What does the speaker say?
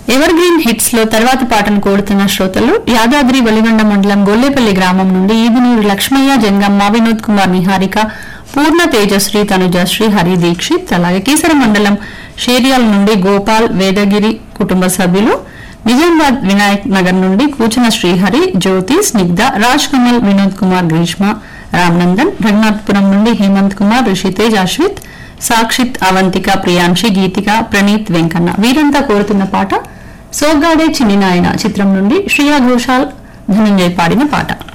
ever green hits లో తర్వాతి పాటను కోరుతున్న శ్రోతలు యాదాద్రి వలిగొండ మండలం గొల్లేపల్లి గ్రామం నుండి ఈదునూరు లక్ష్మయ్య జంగమ్మ వినోద్ కుమార్ నిహారిక పూర్ణ తేజశ్రీ తనుజశ్రీ హరి దీక్షిత్ అలాగే కీసర మండలం షేరియాల నుండి గోపాల్ వేదగిరి కుటుంబ సభ్యులు నిజామాబాద్ వినాయక్ నగర్ నుండి కూచన శ్రీహరి జ్యోతి స్నిగ్ధ రాజ్ కమల్ వినోద్ కుమార్ గ్రీష్మ రామ్నందన్ రఘునాథ్పురం నుండి హేమంత్ కుమార్ రిషితేజ్ అశ్విత్ సాక్షిత్ అవంతిక ప్రియాంశి గీతిక ప్రణీత్ వెంకన్న వీరంతా కోరుతున్న పాట సోగ్గాడే చిన్ని నాయన చిత్రం నుండి శ్రియా ఘోషాల్ ధనంజయ్ పాడిన పాట